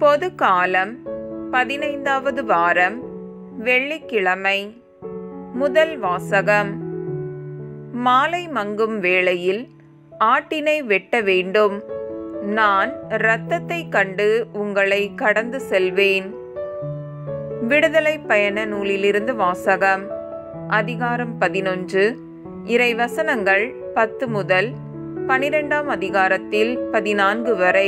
பொது காலம் பதினைந்தாவது வாரம் வெள்ளிக்கிழமை முதல் வாசகம் மாலை மங்கும் வேளையில் ஆட்டினை வெட்ட வேண்டும் நான் இரத்தத்தைக் கண்டு உங்களை கடந்து செல்வேன் விடுதலை பயண நூலிலிருந்து வாசகம் அதிகாரம் பதினொன்று இறைவசனங்கள் பத்து முதல் பனிரெண்டாம் அதிகாரத்தில் பதினான்கு வரை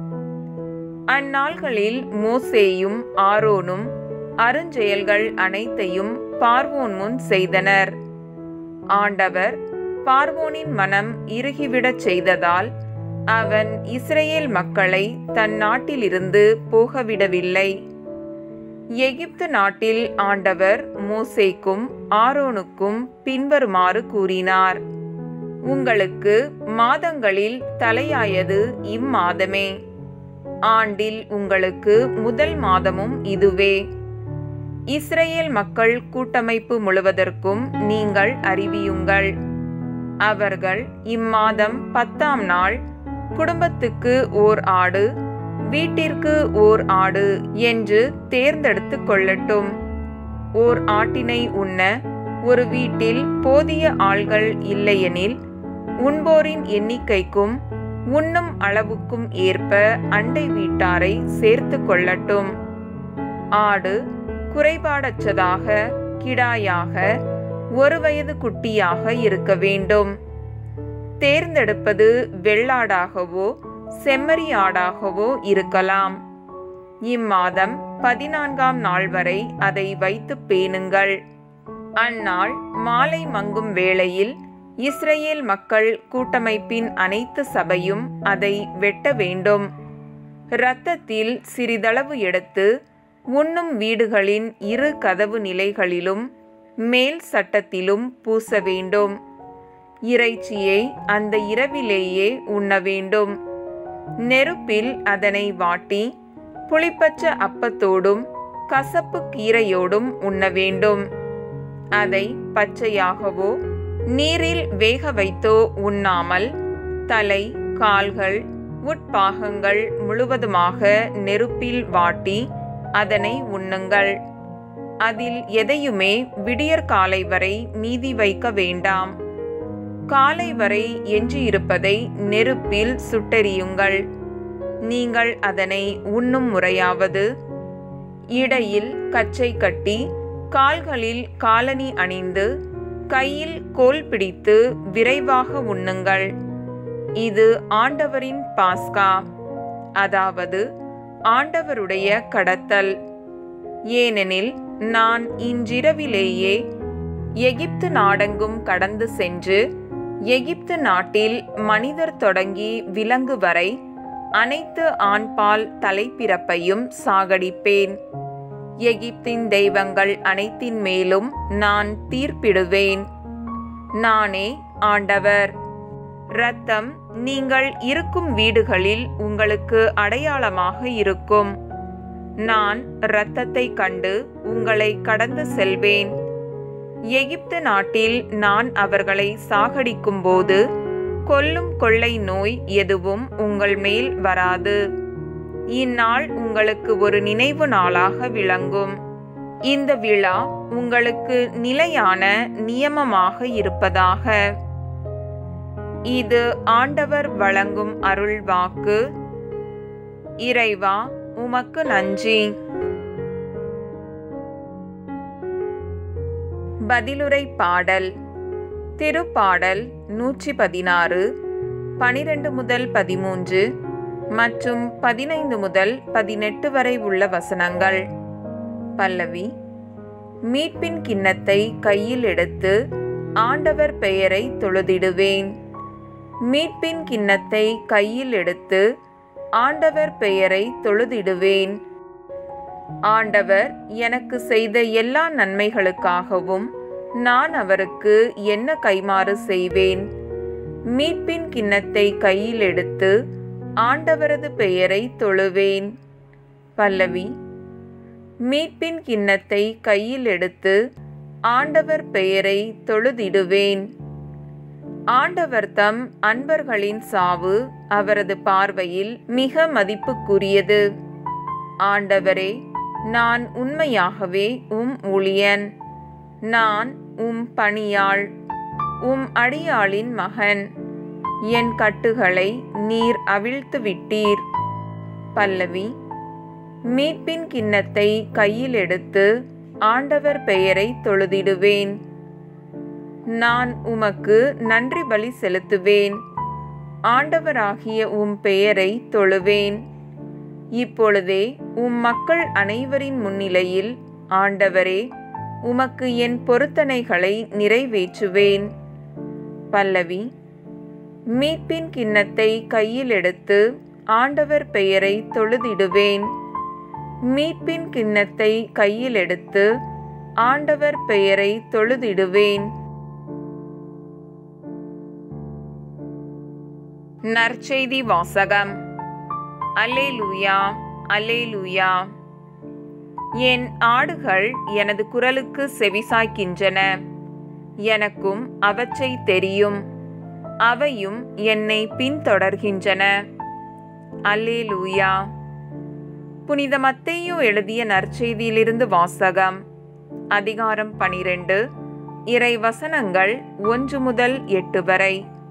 அந்நாள்களில் மோசேயும் ஆரோனும் அருஞ்செயல்கள் அனைத்தையும் பார்வோன் முன் செய்தனர் ஆண்டவர் பார்வோனின் மனம் இறுகிவிடச் செய்ததால் அவன் இஸ்ரேல் மக்களை தன் நாட்டிலிருந்து போகவிடவில்லை எகிப்து நாட்டில் ஆண்டவர் மோசேக்கும் ஆரோனுக்கும் பின்வருமாறு கூறினார் உங்களுக்கு மாதங்களில் தலையாயது இம்மாதமே ஆண்டில் உங்களுக்கு முதல் மாதமும் இதுவே இஸ்ரேல் மக்கள் கூட்டமைப்பு முழுவதற்கும் நீங்கள் அறிவியுங்கள் அவர்கள் இம்மாதம் பத்தாம் நாள் குடும்பத்துக்கு ஓர் ஆடு வீட்டிற்கு ஓர் ஆடு என்று தேர்ந்தெடுத்து கொள்ளட்டும் ஓர் ஆட்டினை உண்ண ஒரு வீட்டில் போதிய ஆள்கள் இல்லையெனில் உண்போரின் எண்ணிக்கைக்கும் உண்ணும் அளவுக்கும் ஏற்ப அண்டை வீட்டாரை சேர்த்து கொள்ளட்டும் ஆடு குறைபாடற்றதாக கிடாயாக ஒரு வயது குட்டியாக இருக்க வேண்டும் தேர்ந்தெடுப்பது வெள்ளாடாகவோ செம்மறி ஆடாகவோ இருக்கலாம் இம்மாதம் பதினான்காம் நாள் வரை அதை வைத்து பேணுங்கள் அந்நாள் மாலை மங்கும் வேளையில் இஸ்ரேல் மக்கள் கூட்டமைப்பின் அனைத்து சபையும் அதை வெட்ட வேண்டும் இரத்தத்தில் சிறிதளவு எடுத்து உண்ணும் வீடுகளின் இரு கதவு நிலைகளிலும் மேல் சட்டத்திலும் பூச வேண்டும் இறைச்சியை அந்த இரவிலேயே உண்ண வேண்டும் நெருப்பில் அதனை வாட்டி புளிப்பச்ச அப்பத்தோடும் கசப்பு கீரையோடும் உண்ண வேண்டும் அதை பச்சையாகவோ நீரில் வேக வைத்தோ உண்ணாமல் தலை கால்கள் உட்பாகங்கள் முழுவதுமாக நெருப்பில் வாட்டி அதனை உண்ணுங்கள் அதில் எதையுமே விடியற் காலை வரை மீதி வைக்க வேண்டாம் காலை வரை எஞ்சியிருப்பதை நெருப்பில் சுட்டெரியுங்கள் நீங்கள் அதனை உண்ணும் முறையாவது இடையில் கச்சை கட்டி கால்களில் காலணி அணிந்து கையில் கோல் பிடித்து விரைவாக உண்ணுங்கள் இது ஆண்டவரின் பாஸ்கா அதாவது ஆண்டவருடைய கடத்தல் ஏனெனில் நான் இன்றிரவிலேயே எகிப்து நாடெங்கும் கடந்து சென்று எகிப்து நாட்டில் மனிதர் தொடங்கி விலங்கு வரை அனைத்து ஆண்பால் தலைப்பிறப்பையும் சாகடிப்பேன் எகிப்தின் தெய்வங்கள் அனைத்தின் மேலும் நான் தீர்ப்பிடுவேன் நானே ஆண்டவர் இரத்தம் நீங்கள் இருக்கும் வீடுகளில் உங்களுக்கு அடையாளமாக இருக்கும் நான் இரத்தத்தை கண்டு உங்களை கடந்து செல்வேன் எகிப்து நாட்டில் நான் அவர்களை சாகடிக்கும் போது கொல்லும் கொள்ளை நோய் எதுவும் உங்கள் மேல் வராது இந்நாள் உங்களுக்கு ஒரு நினைவு நாளாக விளங்கும் இந்த விழா உங்களுக்கு நிலையான நியமமாக இருப்பதாக இது ஆண்டவர் வழங்கும் அருள் வாக்கு இறைவா உமக்கு நன்றி பதிலுரை பாடல் திருப்பாடல் நூற்றி பதினாறு பனிரெண்டு முதல் பதிமூன்று மற்றும் பதினைந்து முதல் பதினெட்டு வரை உள்ள வசனங்கள் பல்லவி மீட்பின் கிண்ணத்தை கையில் எடுத்து ஆண்டவர் பெயரை தொழுதிடுவேன் மீட்பின் கிண்ணத்தை கையில் எடுத்து ஆண்டவர் பெயரை தொழுதிடுவேன் ஆண்டவர் எனக்கு செய்த எல்லா நன்மைகளுக்காகவும் நான் அவருக்கு என்ன கைமாறு செய்வேன் மீட்பின் கிண்ணத்தை கையில் எடுத்து ஆண்டவரது பெயரை தொழுவேன் பல்லவி மீட்பின் கிண்ணத்தை கையில் எடுத்து ஆண்டவர் பெயரை தொழுதிடுவேன் ஆண்டவர் தம் அன்பர்களின் சாவு அவரது பார்வையில் மிக மதிப்புக்குரியது ஆண்டவரே நான் உண்மையாகவே உம் ஊழியன் நான் உம் பணியாள் உம் அடியாளின் மகன் என் கட்டுகளை நீர் அவிழ்த்து விட்டீர் பல்லவி மீட்பின் கிண்ணத்தை கையில் எடுத்து ஆண்டவர் பெயரை தொழுதிடுவேன் நான் உமக்கு நன்றி பலி செலுத்துவேன் ஆண்டவராகிய உம் பெயரை தொழுவேன் இப்பொழுதே உம் மக்கள் அனைவரின் முன்னிலையில் ஆண்டவரே உமக்கு என் பொருத்தனைகளை நிறைவேற்றுவேன் பல்லவி மீட்பின் கிண்ணத்தை கையில் எடுத்து ஆண்டவர் பெயரை தொழுதிடுவேன் மீட்பின் கிண்ணத்தை கையில் எடுத்து ஆண்டவர் பெயரை தொழுதிடுவேன் நற்செய்தி வாசகம் அல்லேலூயா அல்லேலூயா என் ஆடுகள் எனது குரலுக்கு செவிசாய்க்கின்றன எனக்கும் அவற்றை தெரியும் அவையும் என்னை பின்தொடர்கின்றன அல்லேலூயா புனித மத்தேயு எழுதிய நற்செய்தியிலிருந்து வாசகம் அதிகாரம் பனிரெண்டு இறை வசனங்கள் ஒன்று முதல் எட்டு வரை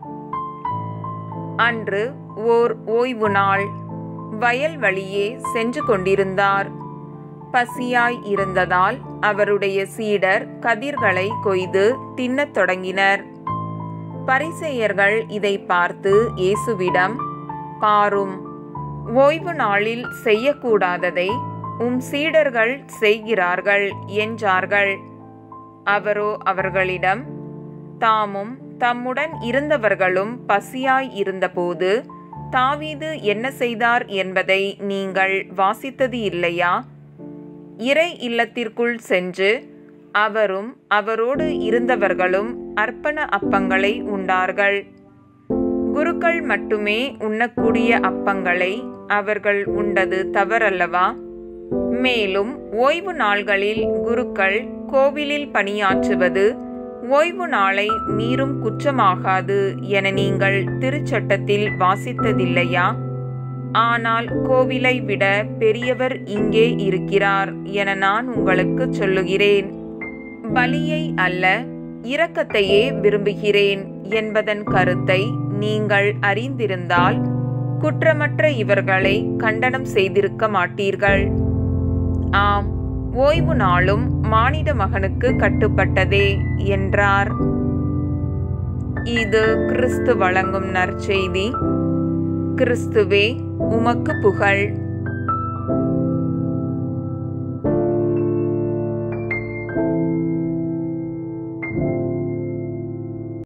அன்று ஓர் ஓய்வு நாள் வயல் வழியே சென்று கொண்டிருந்தார் பசியாய் இருந்ததால் அவருடைய சீடர் கதிர்களை கொய்து தின்னத் தொடங்கினர் பரிசெயர்கள் இதை பார்த்து இயேசுவிடம் பாரும் ஓய்வு நாளில் செய்யக்கூடாததை உம் சீடர்கள் செய்கிறார்கள் என்றார்கள் அவரோ அவர்களிடம் தாமும் தம்முடன் இருந்தவர்களும் பசியாய் இருந்தபோது தாவீது என்ன செய்தார் என்பதை நீங்கள் வாசித்தது இல்லையா இறை இல்லத்திற்குள் சென்று அவரும் அவரோடு இருந்தவர்களும் அர்ப்பண அப்பங்களை உண்டார்கள் குருக்கள் மட்டுமே உண்ணக்கூடிய அப்பங்களை அவர்கள் உண்டது தவறல்லவா மேலும் ஓய்வு நாள்களில் குருக்கள் கோவிலில் பணியாற்றுவது ஓய்வு நாளை மீறும் குற்றமாகாது என நீங்கள் திருச்சட்டத்தில் வாசித்ததில்லையா ஆனால் கோவிலை விட பெரியவர் இங்கே இருக்கிறார் என நான் உங்களுக்கு சொல்லுகிறேன் பலியை அல்ல இரக்கத்தையே விரும்புகிறேன் என்பதன் கருத்தை நீங்கள் அறிந்திருந்தால் குற்றமற்ற இவர்களை கண்டனம் செய்திருக்க மாட்டீர்கள் ஆம் ஓய்வு நாளும் மானிட மகனுக்கு கட்டுப்பட்டதே என்றார் இது கிறிஸ்து வழங்கும் நற்செய்தி கிறிஸ்துவே உமக்கு புகழ்